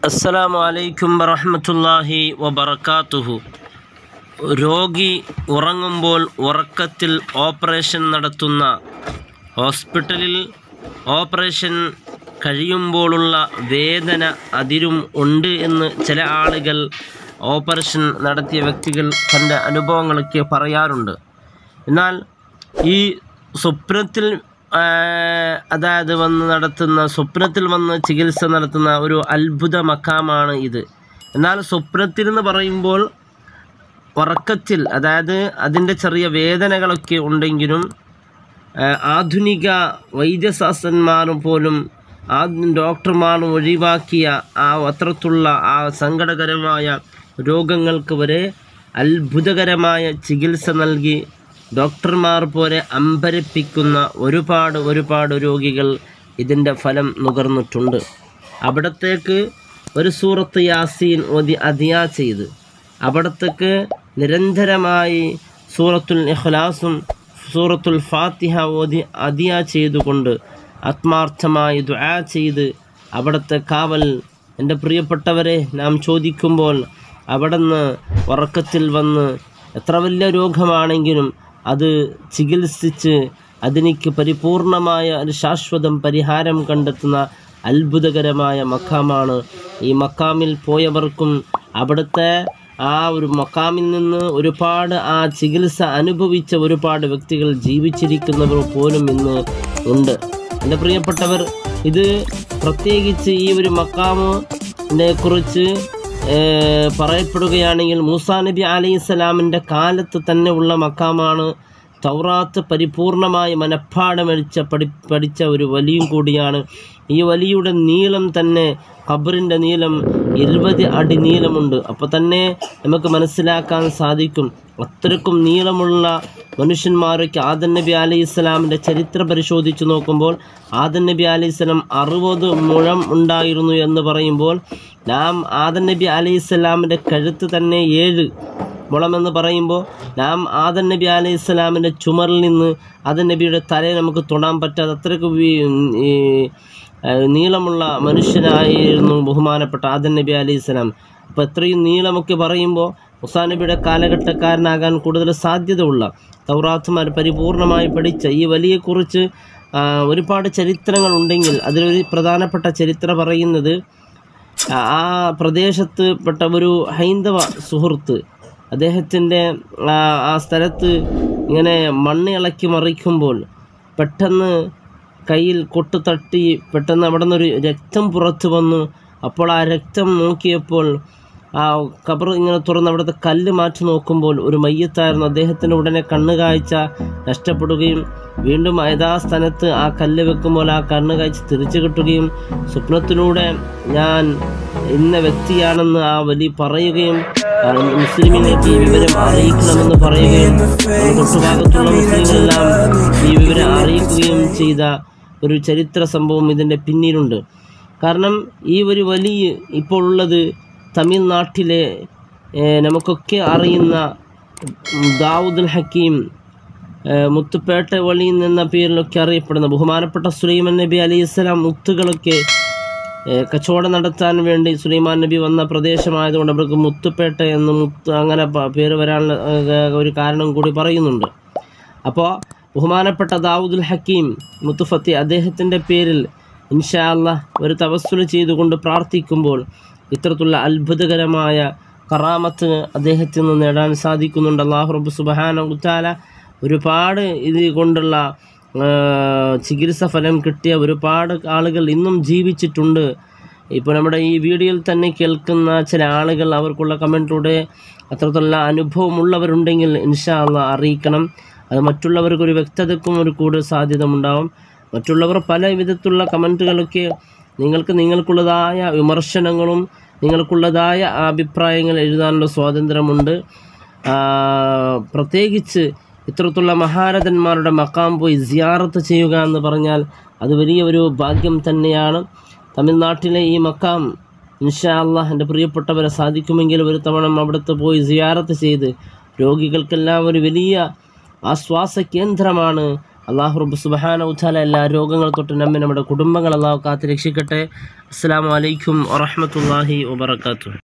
അസ്സലാമു അലൈക്കും വറഹ്മത്തുള്ളാഹി വബറകാതുഹു രോഗി ഉറങ്ങുമ്പോൾ ഉറക്കത്തിൽ ഓപ്പറേഷൻ നടത്തുന്ന ഹോസ്പിറ്റലിൽ ഓപ്പറേഷൻ കഴിയുമ്പോഴുള്ള വേദന അതിരും ഉണ്ട് എന്ന് ചില ആളുകൾ ഓപ്പറേഷൻ നടത്തിയ വ്യക്തികൾ തൻ്റെ അനുഭവങ്ങളൊക്കെ പറയാറുണ്ട് എന്നാൽ ഈ സ്വപ്നത്തിൽ ആ, അതായത് വന്ന് നടത്തുന്ന സ്വപ്നത്തിൽ വന്ന് ചികിത്സ നടത്തുന്ന ഒരു അത്ഭുത മക്കാമാണ് ഇത് എന്നാൽ സ്വപ്നത്തിൽ എന്ന് പറയുമ്പോൾ ഉറക്കത്തിൽ അതായത് അതിൻ്റെ ചെറിയ വേദനകളൊക്കെ ഉണ്ടെങ്കിലും ആ, ആധുനിക വൈദ്യശാസ്ത്രന്മാരും പോലും ആ ഡോക്ടർമാരും ഒഴിവാക്കിയ ആ അത്രത്തുള്ള ആ സങ്കടകരമായ രോഗങ്ങൾക്ക് വരെ അത്ഭുതകരമായ ചികിത്സ നൽകി ഡോക്ടർമാർ പോലെ അമ്പരപ്പിക്കുന്ന ഒരുപാട് ഒരുപാട് രോഗികൾ ഇതിൻ്റെ ഫലം നുകർന്നിട്ടുണ്ട് അവിടത്തേക്ക് ഒരു സൂറത്ത് യാസീൻ ഓതി അതിയാ ചെയ്ത് അവിടത്തേക്ക് നിരന്തരമായി സൂറത്തുൽ ഇഖ്ലാസും സൂറത്തുൽ ഫാത്തിഹ ഓതി അതിയാ ചെയ്തുകൊണ്ട് ആത്മാർത്ഥമായി ദുആ ചെയ്ത് അവിടുത്തെ കാവൽ എൻ്റെ പ്രിയപ്പെട്ടവരെ നാം ചോദിക്കുമ്പോൾ അവിടുന്ന് ഉറക്കത്തിൽ വന്ന് എത്ര വലിയ രോഗമാണെങ്കിലും അത് ചികിത്സിച്ച് അതിനിക്ക് പരിപൂർണമായ ഒരു ശാശ്വതം പരിഹാരം കണ്ടെത്തുന്ന അത്ഭുതകരമായ മക്കാമാണ് ഈ മക്കാമിൽ പോയവർക്കും അവിടുത്തെ ആ ഒരു മക്കാമിൽ നിന്ന് ഒരുപാട് ആ ചികിത്സ അനുഭവിച്ച ഒരുപാട് വ്യക്തികൾ ജീവിച്ചിരിക്കുന്നവർ പോലും ഇന്ന് ഉണ്ട് എൻ്റെ പ്രിയപ്പെട്ടവർ ഇത് പ്രത്യേകിച്ച് ഈ ഒരു മക്കാമിനെ കുറിച്ച് ഏഹ്, പറയപ്പെടുകയാണെങ്കിൽ മൂസാ നബി അലൈഹി സ്വലാമിൻ്റെ കാലത്ത് തന്നെ ഉള്ള മക്കാമാണ് തൗറാത്ത് പരിപൂർണമായി മനഃപ്പാടമടിച്ച പഠി പഠിച്ച ഒരു വലിയും കൂടിയാണ് ഈ വലിയുടെ നീളം തന്നെ ഖബറിൻ്റെ നീളം ഇരുപത് അടി നീളമുണ്ട് അപ്പോൾ തന്നെ നമുക്ക് മനസ്സിലാക്കാൻ സാധിക്കും അത്രക്കും നീളമുള്ള മനുഷ്യന്മാരൊക്കെ ആദൻ നബി അലൈഹി ഇസ്ലാമിൻ്റെ ചരിത്രം പരിശോധിച്ച് നോക്കുമ്പോൾ ആദൻ നബി അലൈഹി സ്വലാം അറുപത് മുഴം ഉണ്ടായിരുന്നു എന്ന് പറയുമ്പോൾ നാം ആദൻ നബി അലൈഹി സ്വലാമിൻ്റെ കഴുത്ത് തന്നെ ഏഴ് മുളമെന്ന് പറയുമ്പോൾ നാം ആദൻ നബി അലൈഹി സ്വലാമിൻ്റെ ചുമറിൽ നിന്ന് ആദൻ നബിയുടെ തലയെ നമുക്ക് തൊടാൻ പറ്റാതെ അത്രയ്ക്ക് വി- ഈ ആ, നീളമുള്ള മനുഷ്യനായിരുന്നു ബഹുമാനപ്പെട്ട ആദൻ നബി അലൈഹി സ്വലാം അപ്പോൾ എത്രയും നീളമൊക്കെ പറയുമ്പോൾ മുസാ നബിയുടെ കാലഘട്ടക്കാരനാകാൻ കൂടുതൽ സാധ്യതയുള്ള തൗറാത്തുമാർ പരിപൂർണമായി പഠിച്ച ഈ വലിയെക്കുറിച്ച് ആ, ഒരുപാട് ചരിത്രങ്ങളുണ്ടെങ്കിൽ അതിലൊരു പ്രധാനപ്പെട്ട ചരിത്രം പറയുന്നത് ആ പ്രദേശത്ത് പെട്ട ഒരു ഹൈന്ദവ സുഹൃത്ത് അദ്ദേഹത്തിൻ്റെ ആ ആ സ്ഥലത്ത് ഇങ്ങനെ മണ്ണ് ഇളക്കി മറിക്കുമ്പോൾ പെട്ടെന്ന് കയ്യിൽ കൊട്ട് തട്ടി പെട്ടെന്ന് അവിടെ നിന്നൊരു രക്തം പുറത്തു വന്നു അപ്പോൾ ആ രക്തം നോക്കിയപ്പോൾ ആ കബർ ഇങ്ങനെ തുറന്ന് അവിടുത്തെ കല്ല് മാറ്റി നോക്കുമ്പോൾ ഒരു മയ്യത്തായിരുന്നു അദ്ദേഹത്തിന് ഉടനെ കണ്ണ് കാഴ്ച നഷ്ടപ്പെടുകയും വീണ്ടും യഥാസ്ഥാനത്ത് ആ കല്ല് വെക്കുമ്പോൾ ആ കണ്ണ് കാഴ്ച തിരിച്ചു കിട്ടുകയും സ്വപ്നത്തിലൂടെ ഞാൻ ഇന്ന വ്യക്തിയാണെന്ന് ആ വലി പറയുകയും ആ മുസ്ലിമിലേക്ക് ഈ വിവരം അറിയിക്കണമെന്ന് പറയുകയും നമ്മുടെ തൊട്ടുഭാഗത്തുള്ള മുസ്ലിങ്ങളെല്ലാം ഈ വിവരം അറിയിക്കുകയും ചെയ്ത ഒരു ചരിത്ര സംഭവം ഇതിൻ്റെ പിന്നിലുണ്ട് കാരണം ഈ ഒരു വലിയ ഇപ്പോൾ ഉള്ളത് തമിഴ്നാട്ടിലെ ഏഹ്, നമുക്കൊക്കെ അറിയുന്ന ദാവൂദുൽ ഹക്കീം ഏഹ്, മുത്തുപേട്ട വളി എന്ന പേരിലൊക്കെ അറിയപ്പെടുന്ന ബഹുമാനപ്പെട്ട സുലൈമാൻ നബി അലൈഹി സ്വലാം മുത്തുകളൊക്കെ ഏഹ്, കച്ചവടം നടത്താൻ വേണ്ടി സുലൈമാൻ നബി വന്ന പ്രദേശമായതുകൊണ്ട് അവർക്ക് മുത്തുപേട്ട എന്ന് മുത്ത് അങ്ങനെ പ- പേര് വരാനുള്ള ഏഹ്, ഒരു കാരണം കൂടി പറയുന്നുണ്ട് അപ്പോൾ ബഹുമാനപ്പെട്ട ദാവൂദുൽ ഹക്കീം മുത്തുഫത്തി അദ്ദേഹത്തിൻ്റെ പേരിൽ ഇൻഷാ അല്ലാ ഒരു തവസ്സുൽ ചെയ്തുകൊണ്ട് പ്രാർത്ഥിക്കുമ്പോൾ ഇത്തരത്തിലുള്ള അത്ഭുതകരമായ കറാമത്ത് അദ്ദേഹത്തിൽ നിന്ന് നേടാൻ സാധിക്കുന്നുണ്ട് അള്ളാഹു റബ്ബ് സുബഹാന ഉത്താല ഒരുപാട് ഇത് കൊണ്ടുള്ള ആ, ചികിത്സ ഫലം കിട്ടിയ ഒരുപാട് ആളുകൾ ഇന്നും ജീവിച്ചിട്ടുണ്ട് ഇപ്പോൾ നമ്മുടെ ഈ വീഡിയോയിൽ തന്നെ കേൾക്കുന്ന ചില ആളുകൾ അവർക്കുള്ള കമൻറ്റിലൂടെ അത്രത്തുള്ള അനുഭവമുള്ളവരുണ്ടെങ്കിൽ ഇൻഷാ അള്ളാ അറിയിക്കണം അത് മറ്റുള്ളവർക്ക് ഒരു വ്യക്തതക്കും ഒരു കൂടുതൽ സാധ്യത ഉണ്ടാവും മറ്റുള്ളവർ പല വിധത്തിലുള്ള കമൻറ്റുകളൊക്കെ നിങ്ങൾക്ക് നിങ്ങൾക്കുള്ളതായ വിമർശനങ്ങളും നിങ്ങൾക്കുള്ളതായ അഭിപ്രായങ്ങൾ എഴുതാനുള്ള സ്വാതന്ത്ര്യമുണ്ട് ആ, പ്രത്യേകിച്ച് ഇത്തരത്തിലുള്ള മഹാരഥന്മാരുടെ മക്കാം പോയി സിയാറത്ത് ചെയ്യുക എന്ന് പറഞ്ഞാൽ അത് വലിയ ഒരു ഭാഗ്യം തന്നെയാണ് തമിഴ്നാട്ടിലെ ഈ മക്കാം ഇൻഷാ അള്ളാഹ് എൻ്റെ പ്രിയപ്പെട്ടവരെ സാധിക്കുമെങ്കിൽ ഒരു തവണ അവിടുത്തെ പോയി സിയാറത്ത് ചെയ്ത് രോഗികൾക്കെല്ലാം ഒരു വലിയ ആശ്വാസ കേന്ദ്രമാണ് അള്ളാഹു റബ്ബ് സുബഹാന ഉച്ചാല എല്ലാ രോഗങ്ങൾ തൊട്ട് നമ്മെ നമ്മുടെ കുടുംബങ്ങൾ അള്ളാഹു കാത്ത് രക്ഷിക്കട്ടെ അസ്സാം വലൈക്കും വറഹമത്തല്ലാഹി വബർക്കാത്തു